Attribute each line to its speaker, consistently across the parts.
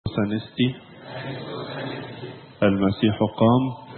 Speaker 1: سنستي المسيح قام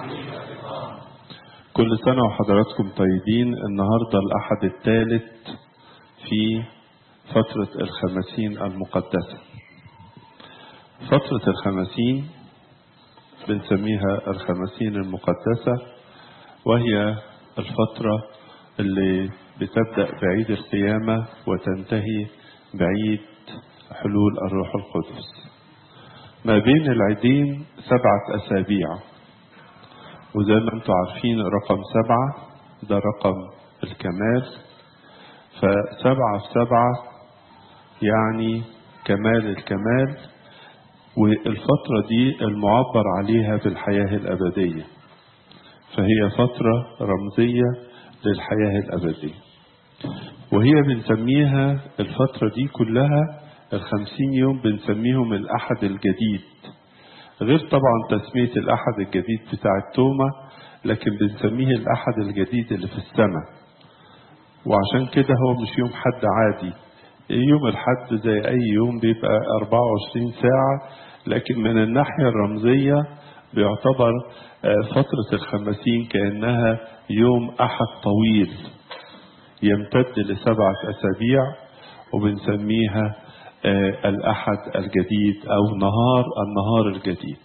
Speaker 1: كل سنة وحضراتكم طيبين النهاردة الأحد الثالث في فترة الخمسين المقدسة فترة الخمسين بنسميها الخمسين المقدسة وهي الفترة اللي بتبدأ بعيد القيامة وتنتهي بعيد حلول الروح القدس ما بين العيدين سبعة أسابيع وزي ما انتم عارفين رقم سبعة ده رقم الكمال فسبعة في سبعة يعني كمال الكمال والفترة دي المعبر عليها بالحياة الأبدية فهي فترة رمزية للحياة الأبدية وهي بنسميها الفترة دي كلها الخمسين يوم بنسميهم الأحد الجديد غير طبعا تسمية الأحد الجديد بتاع التومة لكن بنسميه الأحد الجديد اللي في السماء وعشان كده هو مش يوم حد عادي يوم الحد زي أي يوم بيبقى 24 ساعة لكن من الناحية الرمزية بيعتبر فترة الخمسين كأنها يوم أحد طويل يمتد لسبعة أسابيع وبنسميها الأحد الجديد أو نهار النهار الجديد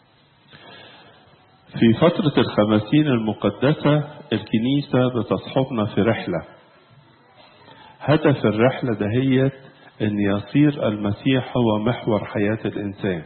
Speaker 1: في فترة الخمسين المقدسة الكنيسة بتصحبنا في رحلة هدف الرحلة دهيت أن يصير المسيح هو محور حياة الإنسان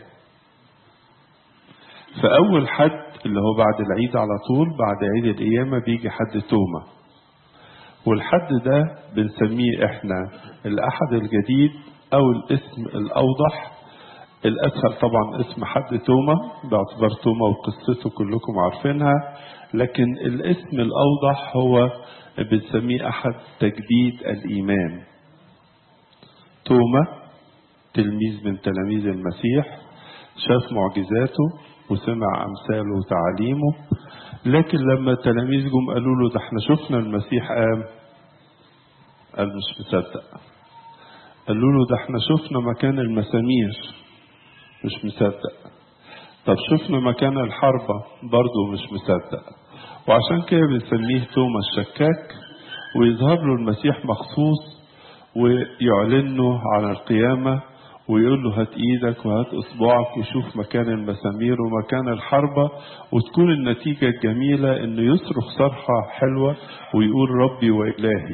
Speaker 1: فأول حد اللي هو بعد العيد على طول بعد عيد القيامة بيجي حد تومة والحد ده بنسميه احنا الأحد الجديد أو الاسم الأوضح الأسهل طبعا اسم حد توما باعتبار توما وقصته كلكم عارفينها لكن الاسم الأوضح هو بنسميه أحد تجديد الإيمان توما تلميذ من تلاميذ المسيح شاف معجزاته وسمع أمثاله وتعاليمه لكن لما التلاميذ جم قالوا له ده احنا شفنا المسيح قام قال مش مصدق قالوا له ده احنا شفنا مكان المسامير مش مصدق طب شفنا مكان الحربة برضه مش مصدق وعشان كده بنسميه توما الشكاك ويظهر له المسيح مخصوص ويعلن له عن القيامة ويقول له هات ايدك وهات اصبعك وشوف مكان المسامير ومكان الحربة وتكون النتيجة الجميلة انه يصرخ صرخة حلوة ويقول ربي وإلهي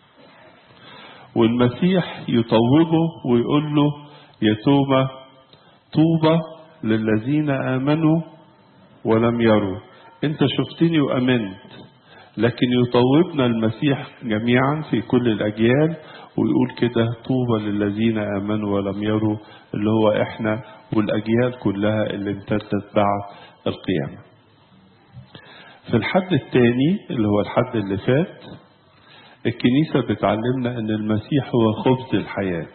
Speaker 1: والمسيح يطوبه ويقول له يا توبة طوبى للذين آمنوا ولم يروا انت شفتني وأمنت لكن يطوبنا المسيح جميعا في كل الأجيال ويقول كده طوبى للذين آمنوا ولم يروا اللي هو احنا والأجيال كلها اللي امتدت بعد القيامة في الحد الثاني اللي هو الحد اللي فات الكنيسة بتعلمنا أن المسيح هو خبز الحياة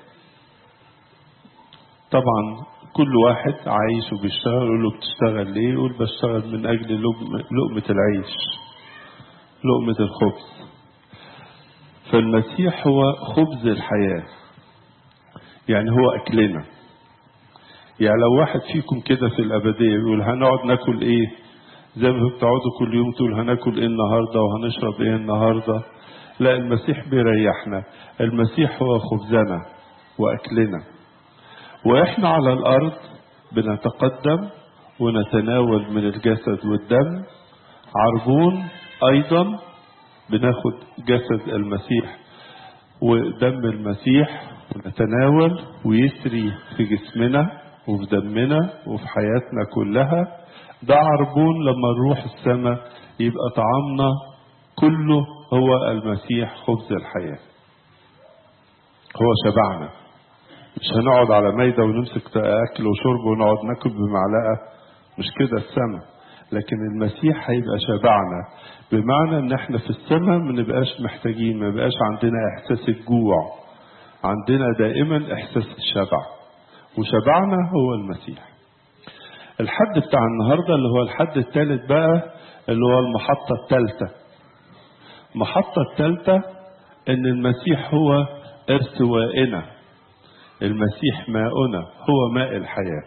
Speaker 1: طبعا كل واحد عايش وبيشتغل يقول له بتشتغل ليه يقول بشتغل من أجل لقمة العيش لقمة الخبز فالمسيح هو خبز الحياة يعني هو أكلنا يعني لو واحد فيكم كده في الأبدية يقول هنقعد ناكل إيه زي ما بتقعدوا كل يوم تقول هناكل إيه النهاردة وهنشرب إيه النهاردة لا المسيح بيريحنا المسيح هو خبزنا وأكلنا وإحنا على الأرض بنتقدم ونتناول من الجسد والدم عربون أيضا بناخد جسد المسيح ودم المسيح ونتناول ويسري في جسمنا وفي دمنا وفي حياتنا كلها ده عربون لما نروح السماء يبقى طعامنا كله هو المسيح خبز الحياة هو شبعنا مش هنقعد على ميدة ونمسك أكل وشرب ونقعد ناكل بمعلقة مش كده السماء لكن المسيح هيبقى شبعنا بمعنى ان احنا في السماء ما نبقاش محتاجين ما بقاش عندنا احساس الجوع عندنا دائما احساس الشبع وشبعنا هو المسيح الحد بتاع النهارده اللي هو الحد الثالث بقى اللي هو المحطة الثالثة المحطة الثالثة ان المسيح هو ارتوائنا المسيح ماؤنا هو ماء الحياة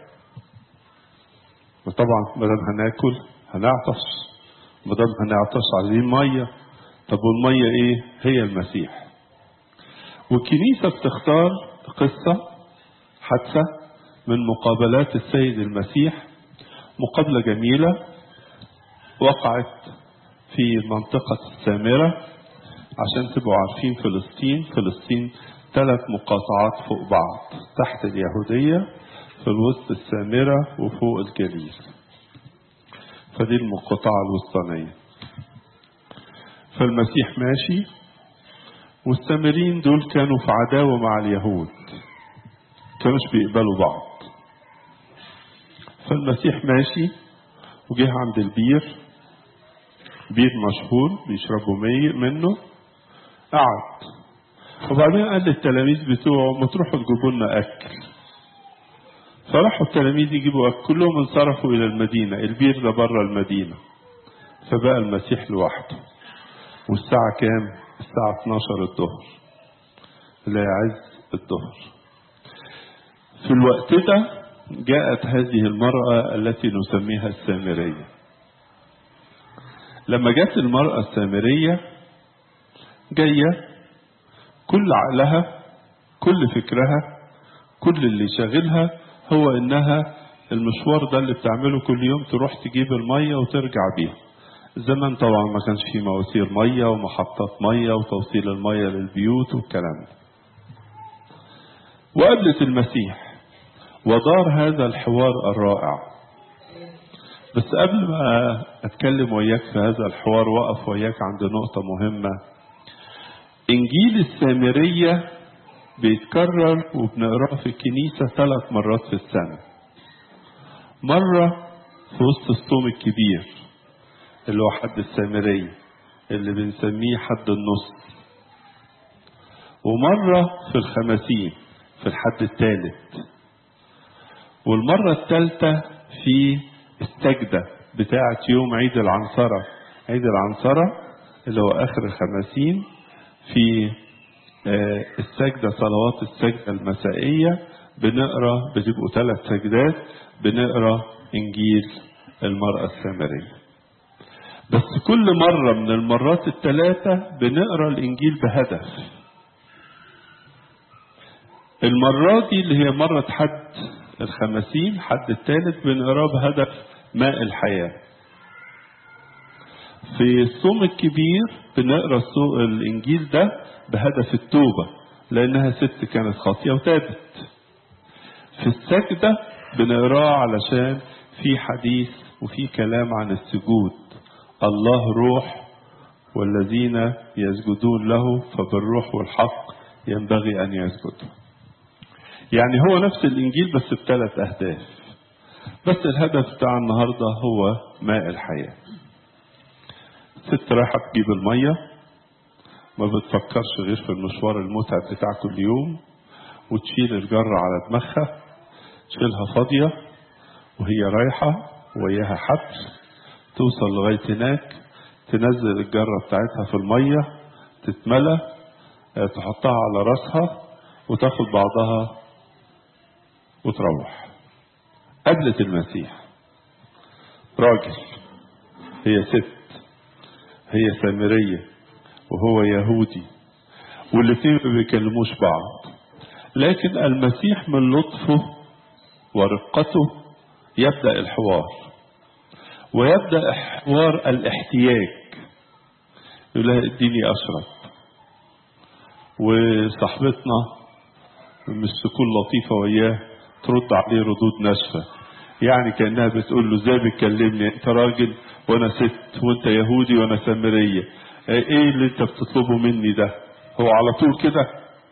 Speaker 1: وطبعا ما دام هناكل هنعطش ما دام هنعطش عايزين مية طب والمية ايه هي المسيح والكنيسة بتختار قصة حادثة من مقابلات السيد المسيح مقابلة جميلة وقعت في منطقة السامرة عشان تبقوا عارفين فلسطين فلسطين ثلاث مقاطعات فوق بعض تحت اليهودية في الوسط السامرة وفوق الجليل فدي المقاطعة الوسطانية فالمسيح ماشي والسامرين دول كانوا في عداوة مع اليهود كانوش بيقبلوا بعض فالمسيح ماشي وجه عند البير بير مشهور بيشربوا مي منه قعد وبعدين قال للتلاميذ بتوعه ما تروحوا تجيبوا لنا اكل فراحوا التلاميذ يجيبوا اكل كلهم انصرفوا الى المدينه البير ده بره المدينه فبقى المسيح لوحده والساعه كام الساعه 12 الظهر لا يعز الظهر في الوقت ده جاءت هذه المرأة التي نسميها السامرية لما جت المرأة السامرية جاية كل عقلها كل فكرها كل اللي شاغلها هو انها المشوار ده اللي بتعمله كل يوم تروح تجيب المية وترجع بيها زمان طبعا ما كانش في مواسير مية ومحطات مية وتوصيل المية للبيوت والكلام ده وقابلت المسيح ودار هذا الحوار الرائع بس قبل ما اتكلم وياك في هذا الحوار وقف وياك عند نقطة مهمة انجيل السامرية بيتكرر وبنقراه في الكنيسة ثلاث مرات في السنة مرة في وسط الصوم الكبير اللي هو حد السامرية اللي بنسميه حد النص ومرة في الخمسين في الحد الثالث والمرة الثالثة في السجدة بتاعة يوم عيد العنصرة عيد العنصرة اللي هو آخر الخمسين في السجدة صلوات السجدة المسائية بنقرا بتبقوا ثلاث سجدات بنقرا إنجيل المرأة السامرية بس كل مرة من المرات الثلاثة بنقرا الإنجيل بهدف المرة دي اللي هي مرة حد الخمسين حد الثالث بنقراه بهدف ماء الحياة في الصوم الكبير بنقرا الانجيل ده بهدف التوبة لانها ست كانت خاطية وتابت في السجدة بنقراه علشان في حديث وفي كلام عن السجود الله روح والذين يسجدون له فبالروح والحق ينبغي ان يسجدوا يعني هو نفس الانجيل بس بثلاث اهداف بس الهدف بتاع النهارده هو ماء الحياه ست رايحه تجيب الميه ما بتفكرش غير في المشوار المتعب بتاع كل يوم وتشيل الجرة على دماغها تشيلها فاضية وهي رايحة وياها حبل توصل لغاية هناك تنزل الجرة بتاعتها في المية تتملى تحطها على راسها وتاخد بعضها وتروح قابلت المسيح راجل هي ست هي سامرية وهو يهودي والاثنين ما بيكلموش بعض لكن المسيح من لطفه ورقته يبدأ الحوار ويبدأ حوار الاحتياج يقول لها اديني اشرب وصاحبتنا مش تكون لطيفة وياه ترد عليه ردود ناشفة يعني كأنها بتقول له ازاي بتكلمني انت راجل وانا ست وانت يهودي وانا سامرية ايه اللي انت بتطلبه مني ده هو على طول كده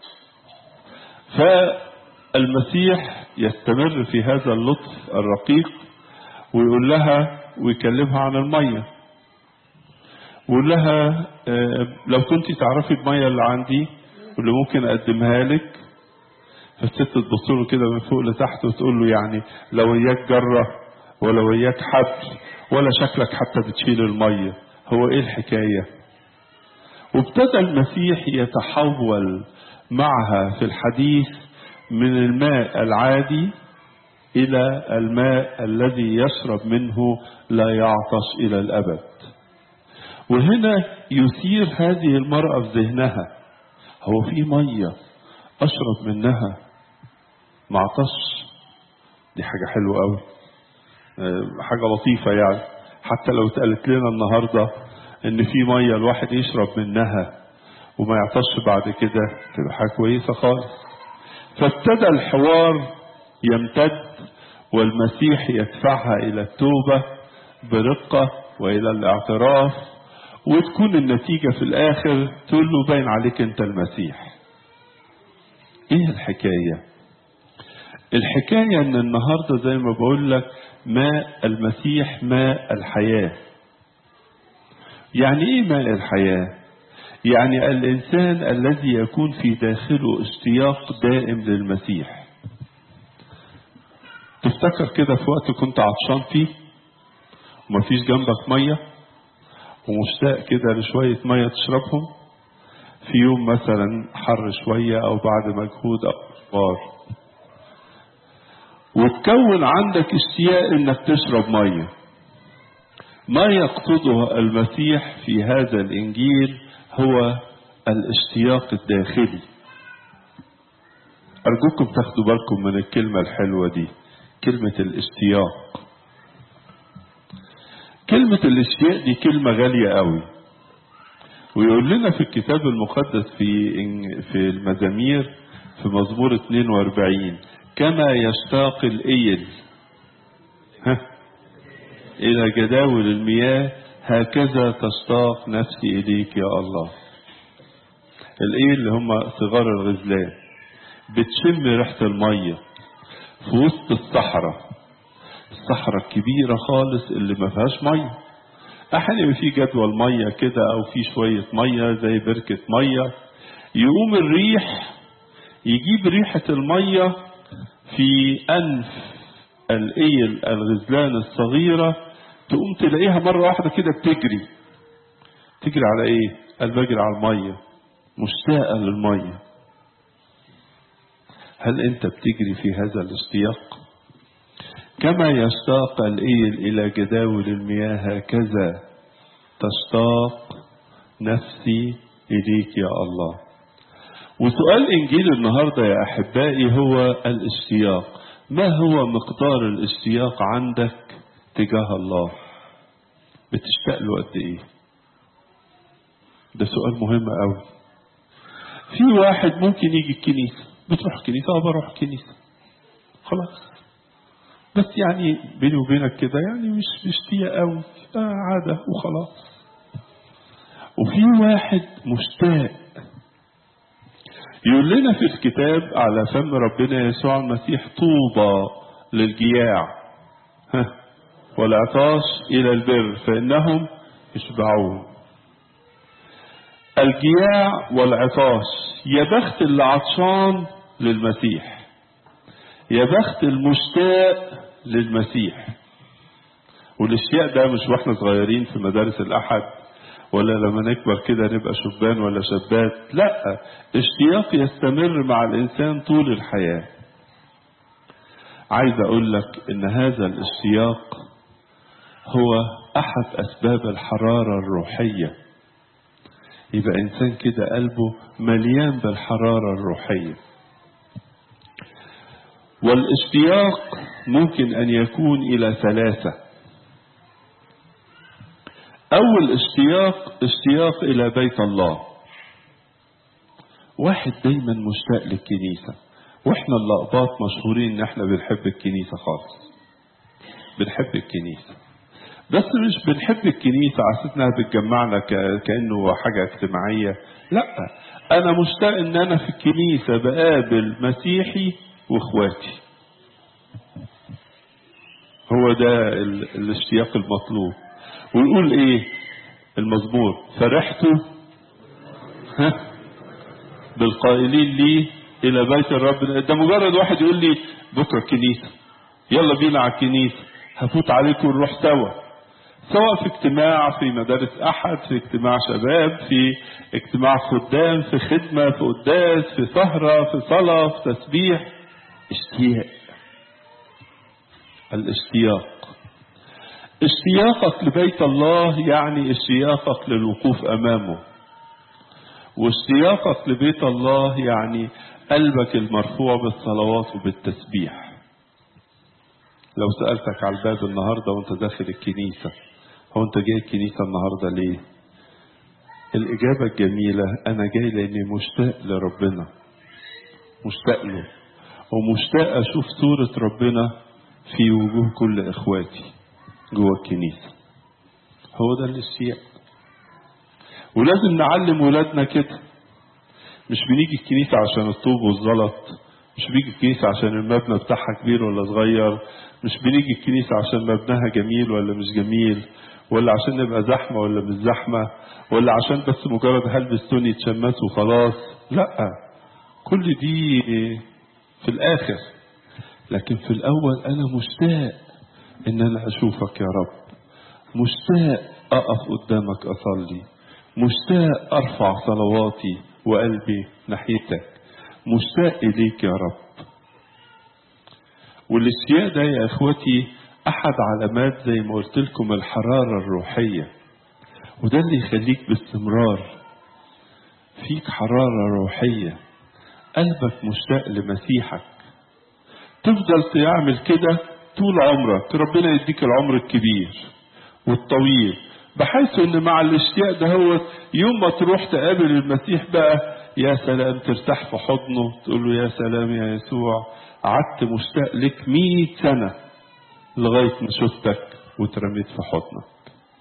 Speaker 1: فالمسيح يستمر في هذا اللطف الرقيق ويقول لها ويكلمها عن المية ويقول لها اه لو كنت تعرفي المية اللي عندي واللي ممكن اقدمها لك فالست تبص له كده من فوق لتحت وتقول له يعني لو وياك جرة ولا وياك حبل ولا شكلك حتى بتشيل المية هو ايه الحكاية وابتدى المسيح يتحول معها في الحديث من الماء العادي إلى الماء الذي يشرب منه لا يعطش إلى الأبد وهنا يثير هذه المرأة في ذهنها هو في مية أشرب منها ما عطش دي حاجة حلوة قوي حاجة لطيفة يعني حتى لو اتقالت لنا النهاردة ان في مية الواحد يشرب منها وما يعطش بعد كده تبقى حاجة كويسة خالص فابتدى الحوار يمتد والمسيح يدفعها إلى التوبة برقة وإلى الاعتراف وتكون النتيجة في الآخر تقول له باين عليك أنت المسيح إيه الحكاية الحكاية أن النهاردة زي ما بقول لك ماء المسيح ماء الحياة يعني إيه ماء الحياة يعني الإنسان الذي يكون في داخله اشتياق دائم للمسيح تفتكر كده في وقت كنت عطشان فيه ومفيش جنبك مية ومشتاق كده لشوية مية تشربهم في يوم مثلا حر شوية أو بعد مجهود أو مشوار وتكون عندك اشتياق انك تشرب مية ما يقصده المسيح في هذا الانجيل هو الاشتياق الداخلي ارجوكم تاخدوا بالكم من الكلمة الحلوة دي كلمة الاشتياق كلمة الاشتياق دي كلمة غالية قوي ويقول لنا في الكتاب المقدس في في المزامير في مزمور 42 كما يشتاق الإيل ها إلى جداول المياه هكذا تشتاق نفسي إليك يا الله الإيل اللي هم صغار الغزلان بتشم ريحة المية في وسط الصحراء الصحراء الكبيرة خالص اللي ما فيهاش مية أحيانا في جدول مية كده أو في شوية مية زي بركة مية يقوم الريح يجيب ريحة المية في أنف الإيل الغزلان الصغيرة تقوم تلاقيها مرة واحدة كده بتجري تجري على إيه؟ قال بجري على المية مشتاقة للمية هل أنت بتجري في هذا الاشتياق؟ كما يشتاق الإيل إلى جداول المياه هكذا تشتاق نفسي إليك يا الله وسؤال إنجيل النهاردة يا أحبائي هو الاشتياق ما هو مقدار الاشتياق عندك تجاه الله بتشتاق له قد إيه ده سؤال مهم قوي في واحد ممكن يجي الكنيسة بتروح الكنيسة أو بروح الكنيسة خلاص بس يعني بيني وبينك كده يعني مش مشتيق قوي آه عادة وخلاص وفي واحد مشتاق يقول لنا في الكتاب على فم ربنا يسوع المسيح طوبى للجياع ها والعطاش إلى البر فإنهم يشبعون الجياع والعطاش يا بخت اللي عطشان للمسيح يا بخت المشتاق للمسيح والاشتياق ده مش واحنا صغيرين في مدارس الأحد ولا لما نكبر كده نبقى شبان ولا شابات لا اشتياق يستمر مع الإنسان طول الحياة عايز أقول لك إن هذا الاشتياق هو أحد أسباب الحرارة الروحية يبقى إنسان كده قلبه مليان بالحرارة الروحية والاشتياق ممكن أن يكون إلى ثلاثة أول اشتياق اشتياق إلى بيت الله واحد دايما مشتاق للكنيسة واحنا اللقباط مشهورين ان احنا بنحب الكنيسة خالص بنحب الكنيسة بس مش بنحب الكنيسة على انها بتجمعنا كأنه حاجة اجتماعية لا انا مشتاق ان انا في الكنيسة بقابل مسيحي واخواتي هو ده الاشتياق المطلوب ويقول ايه المزمور فرحت ها بالقائلين لي الى بيت الرب ده مجرد واحد يقول لي بكره الكنيسه يلا بينا على الكنيسه هفوت عليكم نروح سوا سواء في اجتماع في مدارس احد في اجتماع شباب في اجتماع خدام في خدمه في قداس في سهره في صلاه في تسبيح اشتياق الاشتياق اشتياقك لبيت الله يعني اشتياقك للوقوف امامه واشتياقك لبيت الله يعني قلبك المرفوع بالصلوات وبالتسبيح لو سألتك على الباب النهاردة وانت داخل الكنيسة هو انت جاي الكنيسة النهاردة ليه الإجابة الجميلة أنا جاي لأني مشتاق لربنا مشتاق له ومشتاق أشوف صورة ربنا في وجوه كل إخواتي جوه الكنيسة هو ده الاشتياق ولازم نعلم ولادنا كده مش بنيجي الكنيسة عشان الطوب والزلط مش بنيجي الكنيسة عشان المبنى بتاعها كبير ولا صغير مش بنيجي الكنيسة عشان مبناها جميل ولا مش جميل ولا عشان نبقى زحمة ولا مش زحمة ولا عشان بس مجرد هلبس توني يتشمس وخلاص لا كل دي في الآخر لكن في الأول أنا مشتاق إن أنا أشوفك يا رب مشتاق أقف قدامك أصلي مشتاق أرفع صلواتي وقلبي ناحيتك مشتاق إليك يا رب والاشتياق ده يا إخوتي أحد علامات زي ما قلت لكم الحرارة الروحية وده اللي يخليك باستمرار فيك حرارة روحية قلبك مشتاق لمسيحك تفضل تعمل كده طول عمرك ربنا يديك العمر الكبير والطويل بحيث ان مع الاشتياق ده هو يوم ما تروح تقابل المسيح بقى يا سلام ترتاح في حضنه تقول له يا سلام يا يسوع قعدت مشتاق لك مئة سنة لغاية ما شفتك واترميت في حضنك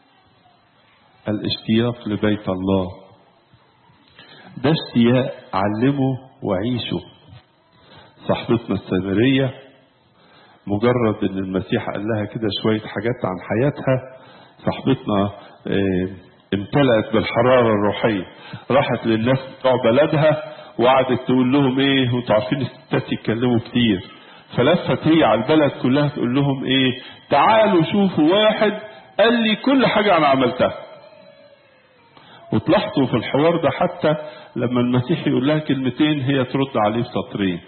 Speaker 1: الاشتياق لبيت الله ده اشتياق علمه وعيشه صاحبتنا السامرية مجرد ان المسيح قال لها كده شوية حاجات عن حياتها صاحبتنا اه امتلأت بالحرارة الروحية راحت للناس بتوع بلدها وقعدت تقول لهم ايه وانتوا عارفين الستات يتكلموا كتير فلفت هي على البلد كلها تقول لهم ايه تعالوا شوفوا واحد قال لي كل حاجة انا عملتها وتلاحظوا في الحوار ده حتى لما المسيح يقول لها كلمتين هي ترد عليه بسطرين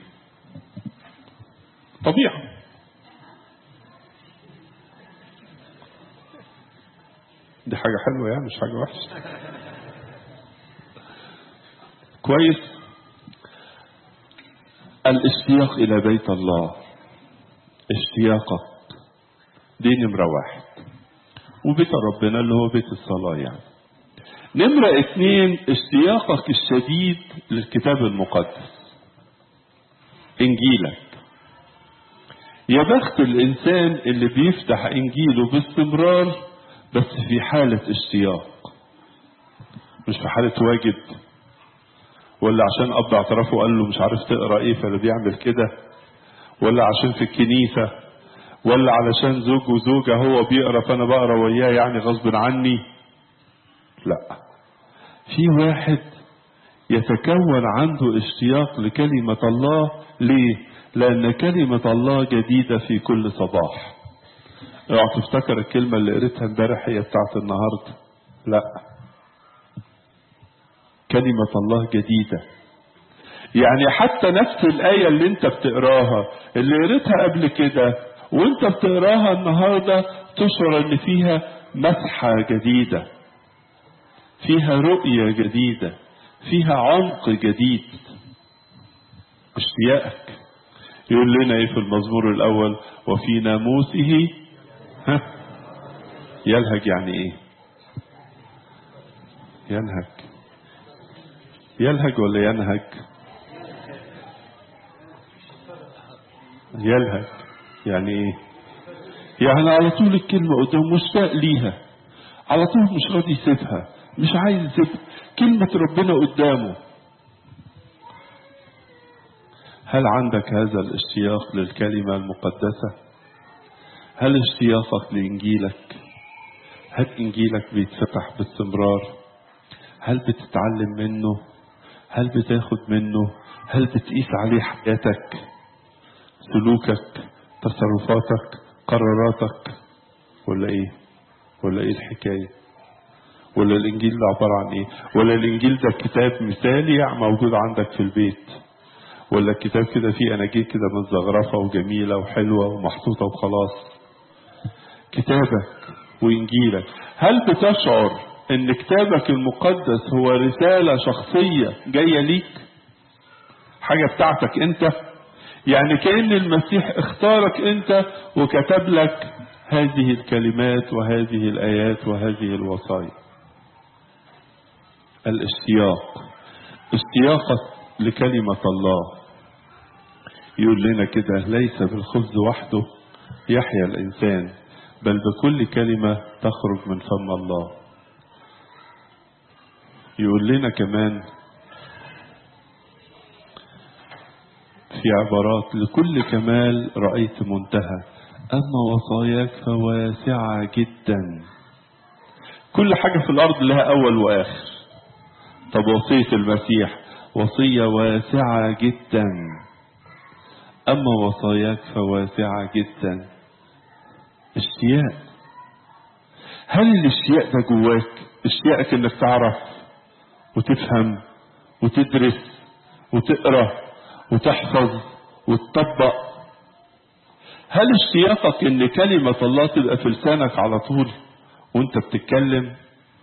Speaker 1: طبيعة دي حاجة حلوة يعني مش حاجة وحشة كويس الاشتياق إلى بيت الله اشتياقك دي نمرة واحد وبيت ربنا اللي هو بيت الصلاة يعني نمرة اتنين اشتياقك الشديد للكتاب المقدس انجيلك يا بخت الانسان اللي بيفتح انجيله باستمرار بس في حالة اشتياق مش في حالة واجب ولا عشان اب اعترافه قال له مش عارف تقرا ايه فاللي بيعمل كده ولا عشان في الكنيسة ولا علشان زوج وزوجة هو بيقرا فانا بقرا وياه يعني غصب عني لا في واحد يتكون عنده اشتياق لكلمة الله ليه لأن كلمة الله جديدة في كل صباح اوعى تفتكر الكلمة اللي قريتها امبارح هي بتاعت النهاردة لا كلمة الله جديدة يعني حتى نفس الآية اللي انت بتقراها اللي قريتها قبل كده وانت بتقراها النهاردة تشعر ان فيها مسحة جديدة فيها رؤية جديدة فيها عمق جديد اشتياقك يقول لنا ايه في المزمور الاول وفي ناموسه ها يلهج يعني ايه ينهج يلهج ولا ينهج يلهج يعني ايه يعني على طول الكلمة قدام مشتاق ليها على طول مش راضي يسيبها مش عايز يسيبها كلمة ربنا قدامه هل عندك هذا الاشتياق للكلمة المقدسة هل اشتياقك لإنجيلك هل إنجيلك بيتفتح باستمرار هل بتتعلم منه هل بتاخد منه هل بتقيس عليه حياتك سلوكك تصرفاتك قراراتك ولا ايه ولا ايه الحكايه ولا الانجيل ده عباره عن ايه ولا الانجيل ده كتاب مثالي موجود عندك في البيت ولا الكتاب كده فيه أناجيل كده متزغرفة وجميلة وحلوة ومحطوطة وخلاص كتابك وإنجيلك هل بتشعر إن كتابك المقدس هو رسالة شخصية جاية ليك حاجة بتاعتك أنت يعني كأن المسيح اختارك أنت وكتب لك هذه الكلمات وهذه الآيات وهذه الوصايا الاشتياق اشتياقك لكلمة الله يقول لنا كده ليس بالخبز وحده يحيا الإنسان بل بكل كلمة تخرج من فم الله يقول لنا كمان في عبارات لكل كمال رأيت منتهى أما وصاياك فواسعة جدا كل حاجة في الأرض لها أول وآخر طب وصية المسيح وصية واسعة جدا أما وصاياك فواسعة جدا اشتياق هل الاشتياق ده جواك اشتياقك انك تعرف وتفهم وتدرس وتقرا وتحفظ وتطبق هل اشتياقك ان كلمة الله تبقى في لسانك على طول وانت بتتكلم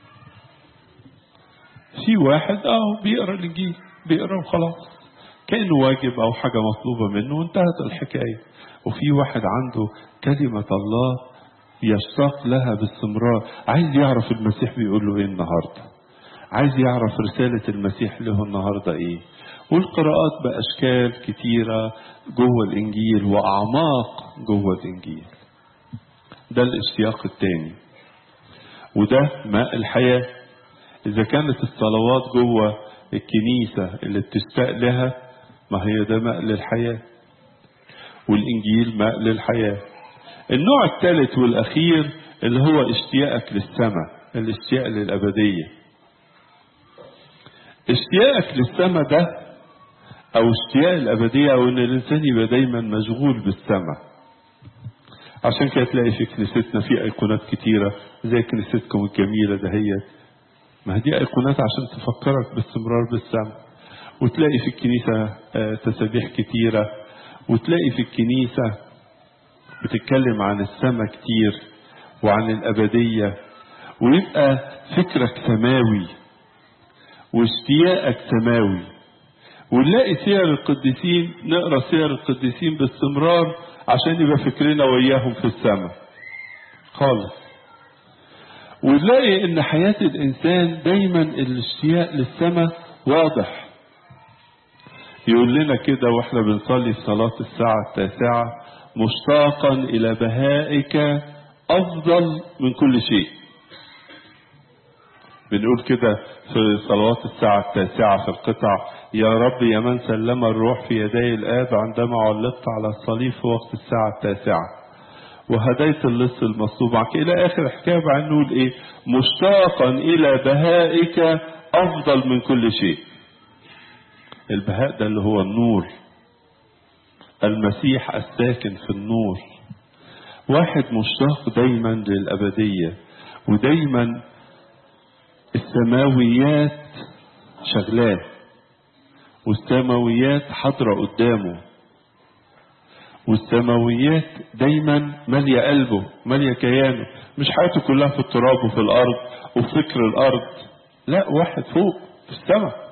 Speaker 1: في واحد اه بيقرا الانجيل بيقرا وخلاص كانه واجب او حاجه مطلوبه منه وانتهت الحكايه وفي واحد عنده كلمه الله يشتاق لها باستمرار عايز يعرف المسيح بيقول له ايه النهارده عايز يعرف رساله المسيح له النهارده ايه والقراءات باشكال كتيره جوه الانجيل واعماق جوه الانجيل ده الاشتياق الثاني وده ماء الحياه إذا كانت الصلوات جوه الكنيسة اللي بتشتاق لها ما هي ده ماء للحياة والإنجيل ماء للحياة النوع الثالث والأخير اللي هو اشتياقك للسماء الاشتياق للأبدية اشتياقك للسماء ده أو اشتياق الأبدية أو إن الإنسان يبقى دايما مشغول بالسماء عشان كده تلاقي في كنيستنا في أيقونات كتيرة زي كنيستكم الجميلة دهيت ما هي دي أيقونات عشان تفكرك باستمرار بالسماء وتلاقي في الكنيسة تسابيح كتيرة وتلاقي في الكنيسة بتتكلم عن السماء كتير وعن الأبدية ويبقى فكرك سماوي واشتياقك سماوي ونلاقي سير القديسين نقرا سير القديسين باستمرار عشان يبقى فكرنا وياهم في السماء خالص ونلاقي ان حياة الانسان دايما الاشتياق للسماء واضح يقول لنا كده واحنا بنصلي في صلاة الساعة التاسعة مشتاقا الى بهائك افضل من كل شيء بنقول كده في صلوات الساعة التاسعة في القطع يا رب يا من سلم الروح في يدي الآب عندما علقت على الصليب في وقت الساعة التاسعة وهديت اللص المصلوب عنك إلى آخر الحكاية بعدين نقول إيه مشتاقا إلى بهائك أفضل من كل شيء البهاء ده اللي هو النور المسيح الساكن في النور واحد مشتاق دايما للأبدية ودايما السماويات شغلاه والسماويات حاضرة قدامه والسماويات دايما مالية قلبه مالية كيانه مش حياته كلها في التراب وفي الأرض وفي فكر الأرض لا واحد فوق في السماء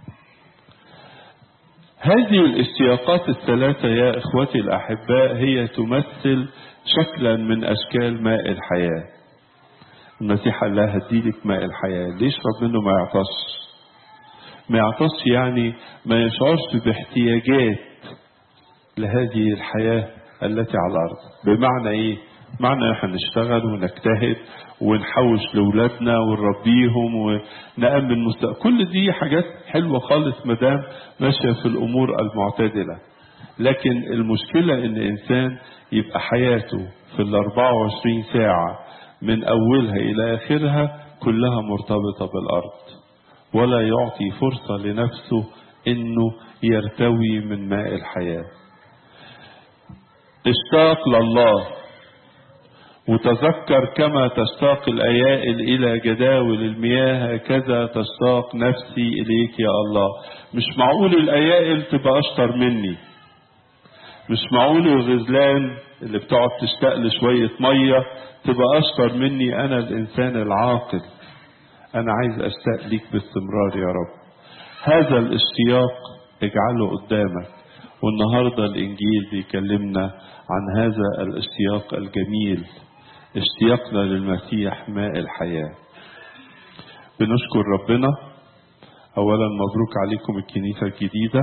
Speaker 1: هذه الاشتياقات الثلاثة يا إخوتي الأحباء هي تمثل شكلا من أشكال ماء الحياة المسيح قال لها هديلك ماء الحياة ليه يشرب منه ما يعطش ما يعطش يعني ما يشعرش باحتياجات لهذه الحياة التي على الأرض بمعنى إيه معنى احنا نشتغل ونجتهد ونحوش لأولادنا ونربيهم ونأمن مستقبل كل دي حاجات حلوة خالص مدام ماشية في الأمور المعتدلة لكن المشكلة إن إنسان يبقى حياته في ال 24 ساعة من أولها إلى آخرها كلها مرتبطة بالأرض ولا يعطي فرصة لنفسه إنه يرتوي من ماء الحياة اشتاق لله وتذكر كما تشتاق الأيائل إلى جداول المياه هكذا تشتاق نفسي إليك يا الله مش معقول الأيائل تبقى أشطر مني مش معقول الغزلان اللي بتقعد تشتاق لشوية مية تبقى أشطر مني أنا الإنسان العاقل أنا عايز أشتاق ليك باستمرار يا رب هذا الاشتياق اجعله قدامك والنهاردة الإنجيل بيكلمنا عن هذا الاشتياق الجميل اشتياقنا للمسيح ماء الحياة بنشكر ربنا أولا مبروك عليكم الكنيسة الجديدة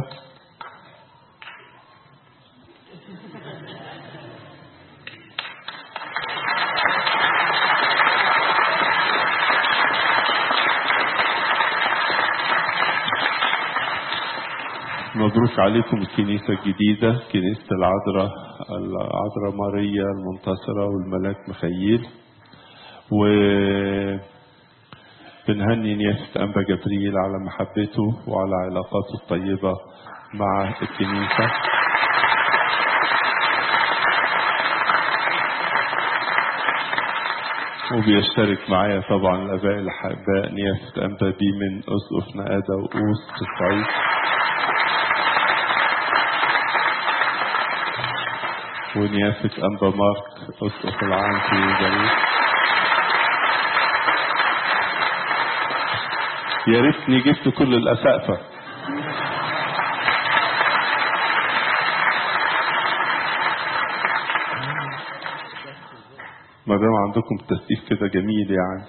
Speaker 1: مبروك عليكم الكنيسة الجديدة كنيسة العذراء العذراء ماريا المنتصرة والملاك مخيل و بنهني نيافة أنبا جبريل على محبته وعلى علاقاته الطيبة مع الكنيسة وبيشترك معايا طبعا الآباء الأحباء نيافة أنبا بي من أسقف نقادة وقوس في الصعيد ونيافة أنبا مارك أسقف العام في جريس يا ريتني جبت كل الأسقفة ما دام عندكم تسقيف كده جميل يعني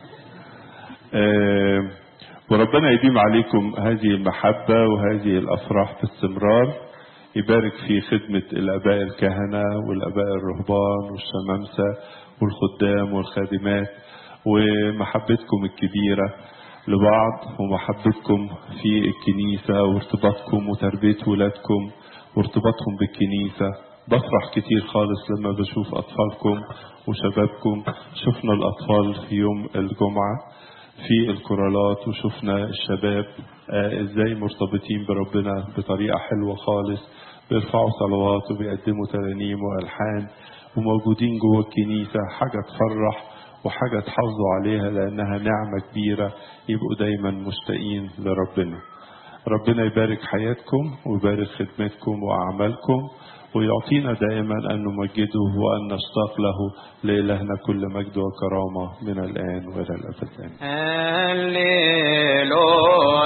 Speaker 1: آه وربنا يديم عليكم هذه المحبة وهذه الأفراح باستمرار يبارك في خدمة الآباء الكهنة والآباء الرهبان والشمامسة والخدام والخادمات ومحبتكم الكبيرة لبعض ومحبتكم في الكنيسة وارتباطكم وتربية ولادكم وارتباطهم بالكنيسة بفرح كتير خالص لما بشوف أطفالكم وشبابكم شفنا الأطفال في يوم الجمعة في الكورالات وشفنا الشباب آه ازاي مرتبطين بربنا بطريقة حلوة خالص بيرفعوا صلوات وبيقدموا ترانيم وألحان وموجودين جوه الكنيسة حاجة تفرح وحاجة تحافظوا عليها لأنها نعمة كبيرة يبقوا دايما مشتاقين لربنا ربنا يبارك حياتكم ويبارك خدمتكم وأعمالكم ويعطينا دائما أن نمجده وأن نشتاق له لإلهنا كل مجد وكرامة من الآن وإلى الأبد آمين
Speaker 2: هللويا